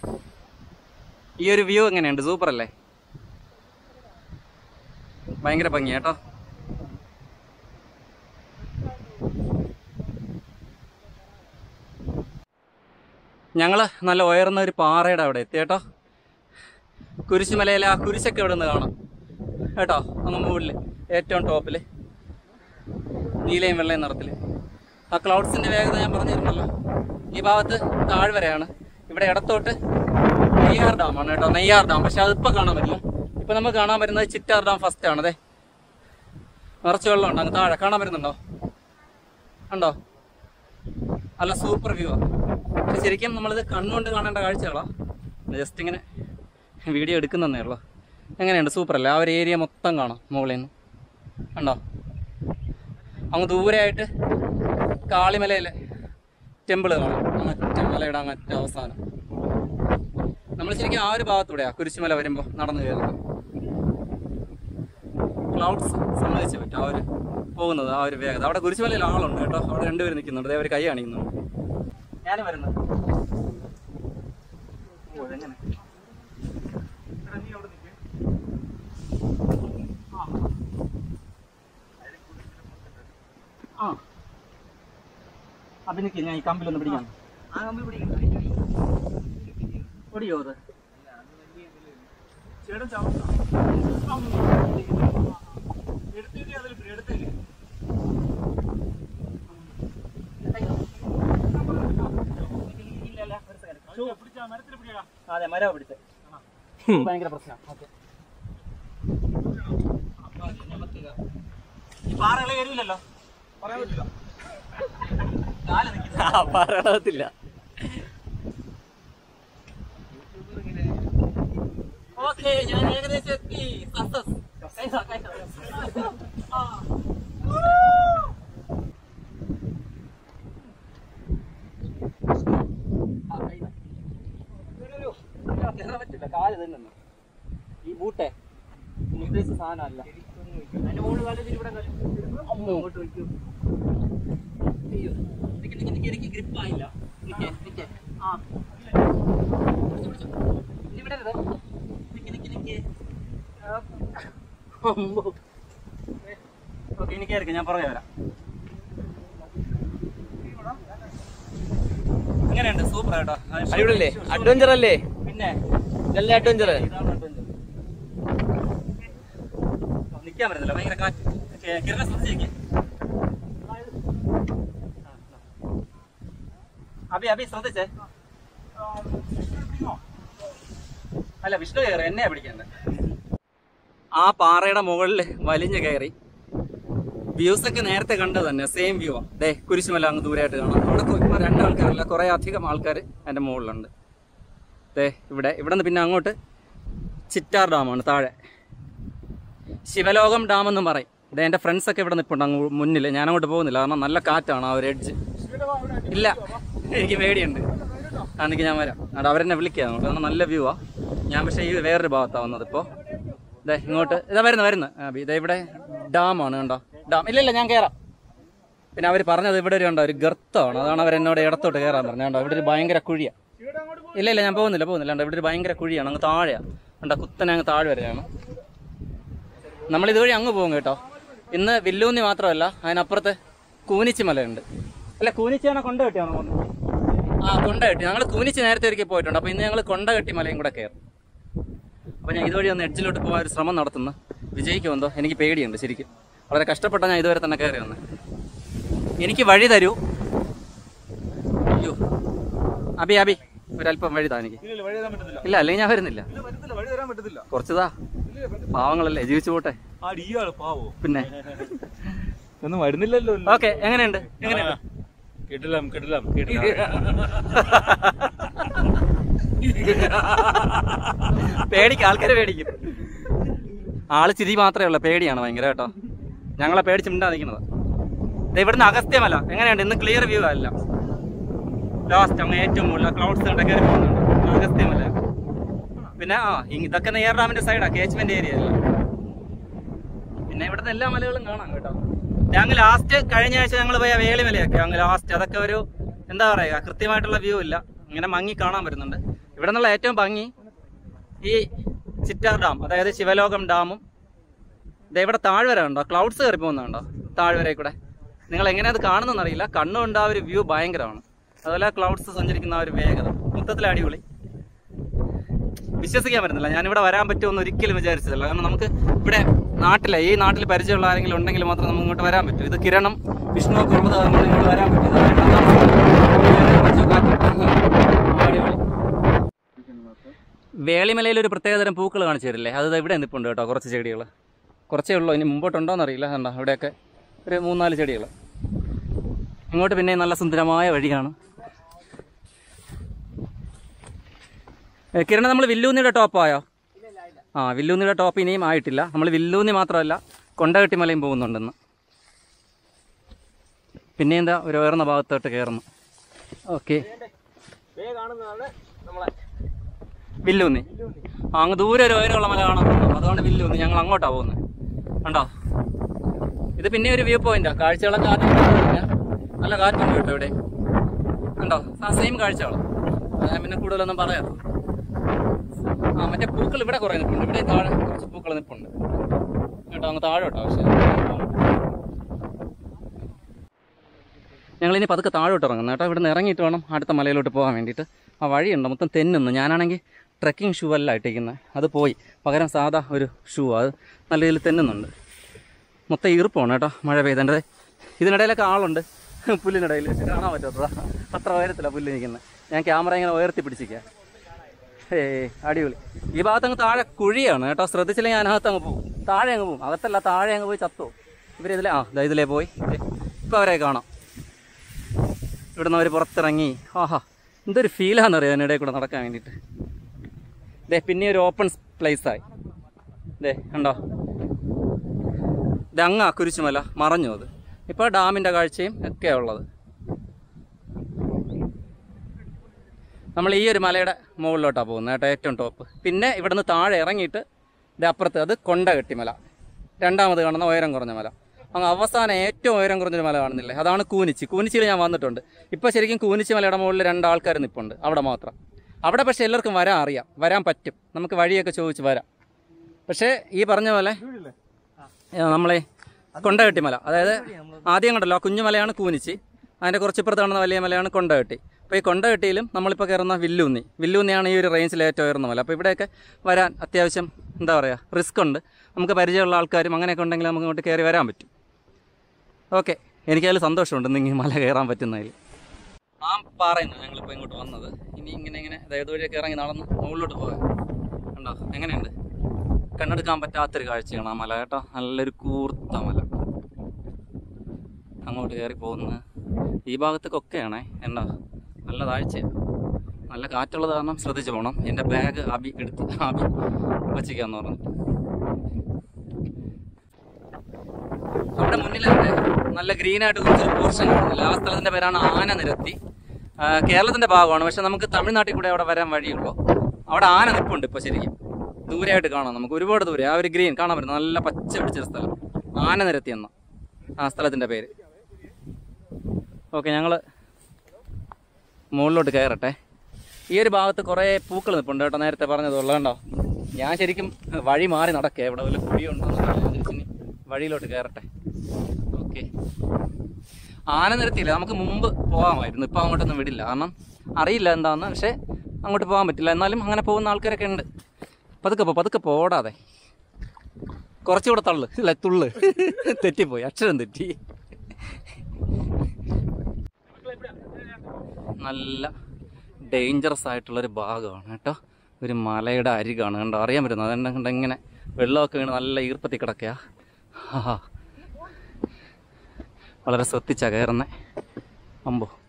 ഈ ഒരു വ്യൂ എങ്ങനെയുണ്ട് സൂപ്പർ അല്ലേ ഭയങ്കര ഭംഗി കേട്ടോ ഞങ്ങൾ നല്ല ഉയർന്ന ഒരു പാറയുടെ അവിടെ എത്തി കേട്ടോ കുരിശുമലയിലെ ആ കുരിശൊക്കെ ഇവിടെ നിന്ന് കാണാം കേട്ടോ അങ്ങ് മുകളിൽ ഏറ്റവും ടോപ്പിൽ നീലയും വെള്ളയും നിറത്തിൽ ആ ക്ലൗഡ്സിന്റെ വേഗത ഞാൻ പറഞ്ഞിരുന്നല്ലോ ഈ ഭാഗത്ത് താഴ്വരയാണ് ഇവിടെ ഇടത്തോട്ട് നെയ്യാർ ഡാമാണ് കേട്ടോ നെയ്യാർ ഡാം പക്ഷെ അതിപ്പോൾ കാണാൻ പറ്റില്ല ഇപ്പൊ നമുക്ക് കാണാൻ പറ്റുന്നത് ചിറ്റാർ ഡാം ഫസ്റ്റ് ആണ് അതെ നിറച്ച് വെള്ളമുണ്ട് അങ്ങ് താഴെ കാണാൻ പറ്റുന്നുണ്ടോ ഉണ്ടോ നല്ല സൂപ്പർ വ്യൂ ആണ് പക്ഷെ ശരിക്കും നമ്മളിത് കണ്ണുകൊണ്ട് കാണേണ്ട കാഴ്ചകളാ ജസ്റ്റ് ഇങ്ങനെ വീഡിയോ എടുക്കുന്നതന്നേ ഉള്ളൂ എങ്ങനെയുണ്ട് സൂപ്പർ അല്ലേ ആ ഒരു ഏരിയ മൊത്തം കാണാം മുകളിൽ നിന്ന് കണ്ടോ അങ്ങ് ദൂരെയായിട്ട് കാളിമലയിലെ ടെമ്പിൾ കാണാം അങ്ങറ്റ മലയുടെ അങ്ങറ്റ അവസാനം നമ്മൾ ശരിക്കും ആ ഒരു ഭാഗത്തൂടെയാ കുരിശുമല വരുമ്പോൾ നടന്നു കയറുന്നത് ക്ലൗഡ്സ് സമ്മതിച്ച് പറ്റും ആ ഒരു പോകുന്നത് ആ ഒരു വേഗത അവിടെ കുരിശുമലയിൽ ആളുണ്ട് കേട്ടോ അവിടെ രണ്ടുപേരും നിൽക്കുന്നുണ്ട് ദേ അവർ കൈ കാണിക്കുന്നുണ്ട് ഞാനും വരുന്നത് ഓ ഇതെങ്ങനെ എടാ, നീ അവിടെ നിൽക്ക്. ആ അപ്പൊ നിൽക്ക് ഞാൻ ഈ കമ്പിലൊന്ന് പിടിക്കാം പൊടിയോ അത് അതെ മരവ് പിടിച്ചേ ഭയങ്കര പ്രശ്നം ഓക്കെ പാറകളെ കയറിയില്ലല്ലോ പറയാൻ പറ്റില്ല പറയണത്തില്ല ഓക്കെ ഞാൻ ഏകദേശം എത്തി സക്സസ് പറ്റില്ല കാല് തന്നെ ഈ ബൂട്ടെ നീ ഉദ്ദേശിച്ച സാധനമല്ല അതിന്റെ മുകളിൽ കാല് വെച്ചിട്ട് ഇവിടെ കാല്. അമ്മോ. അയ്യോ. നിക്ക് നിക്ക് നിക്ക് എനിക്ക് grip ആയില്ല. നിക്ക് നിക്ക്. ആ. പിടിച്ചോ, പിടിച്ചോ. ഇനി വിടരുത്. നിക്ക് നിക്ക് നിക്ക്. ആ. അമ്മോ. ഓക്കെ ഇനി കയറിക്ക് ഞാൻ പുറകെ വരാം എങ്ങനെയുണ്ട് സൂപ്പർ കേട്ടോ അടിപൊളിയല്ലേ അഡ്വഞ്ചർ അല്ലേ പിന്നെ നല്ല അഡ്വഞ്ചർ ഇതാണ് adventure. നിക്കാൻ പറ്റുന്നില്ല ഭയങ്കര കാറ്റ് കേ- കിരണ ശ്രദ്ധിച്ചേക്ക് അഭി അഭി ശ്രദ്ധിച്ചേ അല്ല വിഷ്ണു കയറി എന്നെയാ പിടിക്കണ്ടേ ആ പാറയുടെ മുകളിൽ വലിഞ്ഞു കയറി വ്യൂസ് ഒക്കെ നേരത്തെ കണ്ടത് തന്നെ സെയിം വ്യൂ ആ ദേ കുരിശുമല അങ്ങ് ദൂരെയായിട്ട് കാണാം അവിടെ കൊ- രണ്ടാൾക്കാരല്ല കുറെ അധികം ആൾക്കാർ എൻ്റെ മുകളിലുണ്ട് ദേ ഇവിടെ ഇവിടെ നിന്ന് പിന്നെ അങ്ങോട്ട് ചിറ്റാർ ഡാമാണ് താഴെ ശിവലോകം ഡാം എന്നും പറയും ഇതേ എൻ്റെ ഫ്രണ്ട്സ് ഒക്കെ ഇവിടെ നിൽപ്പുണ്ട് അങ്ങ് മുന്നിൽ ഞാൻ അങ്ങോട്ട് പോകുന്നില്ല കാരണം നല്ല കാറ്റാണ് ആ ഒരു എഡ്ജ് ഇല്ല എനിക്ക് പേടിയുണ്ട് അന്നെങ്കിൽ ഞാൻ വരാം അവിടെ അവരെന്നെ വിളിക്കാം കാരണം നല്ല വ്യൂ ആ ഞാൻ പക്ഷേ ഈ വേറൊരു ഭാഗത്താണ് വന്നത് ഇപ്പോൾ ഇതേ ഇങ്ങോട്ട് ഇതാ വരുന്നത് വരുന്നത് ആ, ഇതേ ഇവിടെ ഡാമാണ് കണ്ടോ ഡാം ഇല്ല ഇല്ല ഞാൻ കയറാം പിന്നെ അവർ പറഞ്ഞത് ഇവിടെ ഒരു കണ്ടോ ഒരു ഗർത്തമാണ് അതാണ് അവർ എന്നോട് ഇടത്തോട്ട് കയറാൻ പറഞ്ഞത് കണ്ടോ ഇവിടെ ഒരു ഭയങ്കര കുഴിയാണ് ഇല്ല ഇല്ല ഞാൻ പോകുന്നില്ല പോകുന്നില്ല കണ്ടോ ഇവിടെ ഒരു ഭയങ്കര കുഴിയാണ് അങ്ങ് താഴെയാണ് കണ്ടോ കുത്തനെ അങ്ങ് താഴെ വരെയാണ് നമ്മൾ ഇതുവഴി അങ്ങ് പോകും കേട്ടോ ഇന്ന് വില്ലൂന്നി മാത്രമല്ല അതിനപ്പുറത്ത് കൂനിച്ചി മലയുണ്ട് അല്ല കൂനിച്ചിയാണോ കൊണ്ട കെട്ടിയാണോ പോകുന്നത് ആ കൊണ്ട കെട്ടി ഞങ്ങൾ കൂനിച്ചി നേരത്തെ ഒരിക്കൽ പോയിട്ടുണ്ട് അപ്പോൾ ഇന്ന് ഞങ്ങൾ കൊണ്ട കെട്ടി മലയും കൂടെ കയറും അപ്പോൾ ഞാൻ ഇതുവഴി ഒന്ന് എഡ്ജിലോട്ട് പോകാൻ ഒരു ശ്രമം നടത്തുന്നു വിജയിക്കുമെന്തോ എനിക്ക് പേടിയുണ്ട് ശരിക്കും വളരെ കഷ്ടപ്പെട്ട ഞാൻ ഇതുവരെ തന്നെ കയറി വന്നത് എനിക്ക് വഴി തരൂ അയ്യോ അബി അബി ഒരല്പം വഴി താ എനിക്ക് ഇല്ല വഴി തരാൻ പറ്റത്തില്ല ഇല്ല അല്ലെങ്കിൽ ഞാൻ വരുന്നില്ല ഇല്ല പറ്റത്തില്ല വഴി തരാൻ പറ്റത്തില്ല കുറച്ചുതാ പാവങ്ങളല്ലേ ജീവിച്ചു പോട്ടെ ആ ഇയാള് പാവോ പിന്നെ ഒന്നും വരുന്നില്ലല്ലോ ഓക്കെ എങ്ങനെയുണ്ട് എങ്ങനെയുണ്ട് കിട്ടില്ല കിട്ടില്ല പേടിക്കും ആൾക്കാരെ പേടിക്കും ആള് ചിരി മാത്രമേ ഉള്ളൂ പേടിയാണ് ഭയങ്കര കേട്ടോ ഞങ്ങളെ പേടിച്ച് മിണ്ടാ നിൽക്കുന്നത് ദേ ഇവിടുന്ന് അഗസ്ത്യമല എങ്ങനെയുണ്ട് ഇന്ന് ക്ലിയർ വ്യൂ അല്ല ലാസ്റ്റ് അങ്ങ് ഏറ്റവും മുകളിൽ ക്ലൗഡ്സ് കയറി പോകുന്നുണ്ട് അഗസ്ത്യമല പിന്നെ ആ ഇ- ഇതൊക്കെ നെയ്യാർ ഡാമിന്റെ സൈഡാ കേച്ച്മെന്റ് ഏരിയ അല്ല പിന്നെ ഇവിടുത്തെ എല്ലാ മലകളും കാണാം കേട്ടോ ഞങ്ങൾ ലാസ്റ്റ് കഴിഞ്ഞ ആഴ്ച ഞങ്ങൾ പോയ വേളിമലയൊക്കെ അങ്ങ് ലാസ്റ്റ് അതൊക്കെ ഒരു എന്താ പറയുക കൃത്യമായിട്ടുള്ള വ്യൂ ഇല്ല ഇങ്ങനെ മങ്ങി കാണാൻ വരുന്നുണ്ട് ഇവിടെ നിന്നുള്ള ഏറ്റവും ഭംഗി ഈ ചിറ്റാർ ഡാം അതായത് ശിവലോകം ഡാമും ദേ ഇവിടെ താഴ്വര ഉണ്ടോ ക്ലൗഡ്സ് കയറി പോകുന്നുണ്ടോ താഴ്വരയിൽ കൂടെ നിങ്ങൾ എങ്ങനെ അത് കാണുന്നെന്ന് അറിയില്ല കണ്ണുകൊണ്ട് ആ ഒരു വ്യൂ ഭയങ്കരമാണ് അതുപോലെ ക്ലൗഡ്സ് സഞ്ചരിക്കുന്ന ആ ഒരു വേഗത മൊത്തത്തിൽ അടിപൊളി വിശ്വസിക്കാൻ പറ്റുന്നില്ല ഞാനിവിടെ വരാൻ പറ്റുമെന്ന് ഒരിക്കലും വിചാരിച്ചതല്ല കാരണം നമുക്ക് ഇവിടെ നാട്ടിലെ ഈ നാട്ടിൽ പരിചയമുള്ള ആരെങ്കിലും ഉണ്ടെങ്കിൽ മാത്രം നമുക്ക് ഇങ്ങോട്ട് വരാൻ പറ്റും ഇത് കിരണം വിഷ്ണു കുറുമ്പത് നമ്മൾ ഇങ്ങോട്ട് വരാൻ പറ്റും അടിപൊളി വേളിമലയിൽ ഒരു പ്രത്യേകതരം പൂക്കൾ കാണിച്ചു തരില്ലേ അത് ദാ ഇവിടെ നിൽപ്പുണ്ട് കേട്ടോ കുറച്ച് ചെടികൾ കുറച്ചേ ഉള്ളൂ ഇനി മുമ്പോട്ടുണ്ടോ എന്നറിയില്ല കണ്ടോ ഇവിടെയൊക്കെ ഒരു മൂന്നാല് ചെടികൾ ഇങ്ങോട്ട് പിന്നെ നല്ല സുന്ദരമായ വഴിയാണ് ഏ, കിരണ നമ്മൾ വില്ലൂന്നിയുടെ ടോപ്പായോ ആ വില്ലൂന്നിയുടെ ടോപ്പ് ഇനിയും ആയിട്ടില്ല നമ്മൾ വില്ലൂന്നി മാത്രമല്ല കൊണ്ടകെട്ടിമലയും പോകുന്നുണ്ടെന്ന് പിന്നെ എന്താ ഒരു ഉയർന്ന ഭാഗത്തോട്ട് കയറുന്നു ഓക്കെ വില്ലൂന്നി ആ, അങ്ങ് ദൂരെ ഒരു ഉയരമുള്ള മല കാണാൻ അതുകൊണ്ട് വില്ലൂന്നി ഞങ്ങൾ അങ്ങോട്ടാ പോകുന്നത് കണ്ടോ ഇത് പിന്നെ ഒരു വ്യൂ പോയിന്റാ കാഴ്ചകളൊക്കെ ആദ്യം കണ്ടിട്ടില്ല. നല്ല കാറ്റുണ്ട് കേട്ടോ ഇവിടെ കണ്ടോ ആ സെയിം കാഴ്ചകൾ ഞാൻ പിന്നെ കൂടുതലൊന്നും പറയാം ആ മറ്റേ പൂക്കൾ ഇവിടെ കുറെ നിൽപ്പുണ്ട് ഇവിടെ താഴെ കുറച്ച് പൂക്കൾ നിൽപ്പുണ്ട് കേട്ടോ അങ്ങ് താഴെ കേട്ടോ പക്ഷേ ഞങ്ങൾ ഇനി പതുക്കെ താഴോട്ട് ഇറങ്ങുന്നു കേട്ടോ ഇവിടെ നിന്ന് ഇറങ്ങിയിട്ട് വേണം അടുത്ത മലയിലോട്ട് പോകാൻ വേണ്ടിയിട്ട് ആ വഴിയുണ്ട് മൊത്തം തെന്നുന്നു ഞാനാണെങ്കിൽ ട്രക്കിംഗ് ഷൂ അല്ല ഇട്ടിരിക്കുന്നത് അത് പോയി പകരം സാധാ ഒരു ഷൂ അത് നല്ല രീതിയിൽ തെന്നുന്നുണ്ട് മൊത്തം ഈർപ്പമാണ് കേട്ടോ മഴ പെയ്തേണ്ടത് ഇതിനിടയിലൊക്കെ ആളുണ്ട് പുല്ലിനിടയിൽ കാണാൻ പറ്റാത്തതാ അത്ര ഉയരത്തിലാണ് പുല്ല് നിൽക്കുന്നത് ഞാൻ ക്യാമറ ഇങ്ങനെ ഉയർത്തി പിടിച്ചിരിക്കുക ഏ അടിപൊളി ഈ ഭാഗത്തങ്ങ് താഴെ കുഴിയാണ് കേട്ടോ ശ്രദ്ധിച്ചില്ലെങ്കിൽ ഞാൻ അകത്ത് അങ്ങ് പോകും താഴെ അങ്ങ് പോകും അകത്തല്ല താഴെ അങ്ങ് പോയി ചത്തോ ഇവരിതിലെ ആ ദാ ഇതിലേ പോയി ഇപ്പം അവരെ കാണാം ഇവിടുന്ന് അവർ പുറത്തിറങ്ങി ആഹാ എന്തൊരു ഫീലാണെന്നറിയാം അതിനിടയിൽ കൂടെ നടക്കാൻ വേണ്ടിയിട്ട് ദേ പിന്നെ ഒരു ഓപ്പൺ പ്ലേസായി ദേ കണ്ടോ ഇത് അങ്ങാ കുരിശുമല മറഞ്ഞു അത് ഇപ്പോൾ ഡാമിൻ്റെ കാഴ്ചയും ഒക്കെ ഉള്ളത് നമ്മൾ ഈ ഒരു മലയുടെ മുകളിലോട്ടാണ് പോകുന്നത് കേട്ടോ ഏറ്റവും ടോപ്പ് പിന്നെ ഇവിടുന്ന് താഴെ ഇറങ്ങിയിട്ട് ഇത് അപ്പുറത്ത് അത് കൊണ്ടകെട്ടിമല രണ്ടാമത് കാണുന്ന ഉയരം കുറഞ്ഞ മല അങ്ങ് അവസാനം ഏറ്റവും ഉയരം കുറഞ്ഞൊരു മല കാണുന്നില്ലേ അതാണ് കൂനിച്ചി കൂനിച്ചിയിൽ ഞാൻ വന്നിട്ടുണ്ട് ഇപ്പോൾ ശരിക്കും കൂനിച്ചി മലയുടെ മുകളിൽ രണ്ടാൾക്കാർ നിൽപ്പുണ്ട് അവിടെ മാത്രം അവിടെ പക്ഷേ എല്ലാവർക്കും വരാൻ അറിയാം വരാൻ പറ്റും നമുക്ക് വഴിയൊക്കെ ചോദിച്ച് വരാം പക്ഷേ ഈ പറഞ്ഞ പോലെ ഏ, നമ്മളെ കൊണ്ടകെട്ടി മല അതായത് ആദ്യം കണ്ടല്ലോ ആ കുഞ്ഞുമലയാണ് കൂനിച്ചി അതിൻ്റെ കുറച്ചിപ്പുറത്ത് കാണുന്ന വലിയ മലയാണ് കൊണ്ടകെട്ടി അപ്പോൾ ഈ കൊണ്ടകെട്ടിയിലും നമ്മളിപ്പോൾ കയറുന്ന വില്ലൂന്നി വില്ലൂന്നിയാണ് ഈ ഒരു റേഞ്ചിൽ ഏറ്റവും ഉയർന്ന മല അപ്പോൾ ഇവിടെയൊക്കെ വരാൻ അത്യാവശ്യം എന്താ പറയുക റിസ്ക് ഉണ്ട് നമുക്ക് പരിചയമുള്ള ആൾക്കാരും അങ്ങനെയൊക്കെ ഉണ്ടെങ്കിൽ നമുക്ക് ഇങ്ങോട്ട് കയറി വരാൻ പറ്റും ഓക്കെ എനിക്കതിൽ സന്തോഷമുണ്ട് നിങ്ങൾ മല കയറാൻ പറ്റുന്നതിൽ ആ പാറയുന്നു ഞങ്ങളിപ്പോൾ ഇങ്ങോട്ട് വന്നത് ഇനി ഇങ്ങനെ ഇങ്ങനെ അതായത് വഴിയൊക്കെ ഇറങ്ങി നടന്ന് മുകളിലോട്ട് പോകാം കണ്ടോ എങ്ങനെയുണ്ട് കണ്ണെടുക്കാൻ പറ്റാത്തൊരു കാഴ്ചയാണ് ആ മല കേട്ടോ നല്ലൊരു കൂർത്ത മല അങ്ങോട്ട് കയറി പോകുന്നത് ഈ ഭാഗത്തേക്കൊക്കെയാണേ എന്താ നല്ല താഴ്ചയാണ് നല്ല കാറ്റുള്ളത് കാരണം ശ്രദ്ധിച്ചു പോകണം എൻ്റെ ബാഗ് അബി എടുത്ത് അബി വച്ചിക്കാന്ന് പറഞ്ഞു അവിടെ മുന്നിലുണ്ട് നല്ല ഗ്രീനായിട്ട് കുറച്ചൊരു പോർഷൻ കാണുന്നില്ല ആ സ്ഥലത്തിൻ്റെ പേരാണ് ആന നിരത്തി ആ, കേരളത്തിൻ്റെ ഭാഗമാണ് പക്ഷെ നമുക്ക് തമിഴ്നാട്ടിൽ കൂടെ അവിടെ വരാൻ വഴിയുള്ളൂ അവിടെ ആന നിൽപ്പുണ്ട് ഇപ്പോൾ ശരിക്കും ദൂരെയായിട്ട് കാണാം നമുക്ക് ഒരുപാട് ദൂരെ ആ ഒരു ഗ്രീൻ കാണാൻ പറ്റും നല്ല പച്ച പിടിച്ചൊരു സ്ഥലം ആന നിരത്തി എന്ന ആ സ്ഥലത്തിൻ്റെ പേര് ഓക്കെ ഞങ്ങൾ മുകളിലോട്ട് കയറട്ടെ ഈ ഒരു ഭാഗത്ത് കുറേ പൂക്കൾ നിൽപ്പുണ്ട് കേട്ടോ നേരത്തെ പറഞ്ഞതുള്ള കണ്ടോ ഞാൻ ശരിക്കും വഴി മാറി നടക്കേ ഇവിടെ വല്ല കുഴിയുണ്ടോ എന്ന് അറിയില്ല. ഞാൻ വിചാരിച്ചു ഇനി വഴിയിലോട്ട് കയറട്ടെ ഓക്കെ ആന നിരത്തിയില്ല നമുക്ക് മുമ്പ് പോകാമായിരുന്നു ഇപ്പം അങ്ങോട്ടൊന്നും വിടില്ല കാരണം അറിയില്ല എന്താന്ന് പക്ഷേ അങ്ങോട്ട് പോകാൻ പറ്റില്ല എന്നാലും അങ്ങനെ പോകുന്ന ആൾക്കാരൊക്കെ ഉണ്ട് പതുക്കെ പോ പതുക്കെ പോടാതെ കുറച്ചുകൂടെ തള്ളു ഇല്ല തുള്ളു തെറ്റിപ്പോയി അക്ഷരം തെറ്റി നല്ല ഡേഞ്ചറസ് ആയിട്ടുള്ളൊരു ഭാഗമാണ് കേട്ടോ ഒരു മലയുടെ അരികാണ് കണ്ടോ അറിയാൻ പറ്റുന്നു അതെന്നെ കണ്ട ഇങ്ങനെ വെള്ളമൊക്കെ വീണ് നല്ല ഈർപ്പത്തി കിടക്കുക വളരെ ശ്രദ്ധിച്ചാ കയറുന്നേ അമ്പോ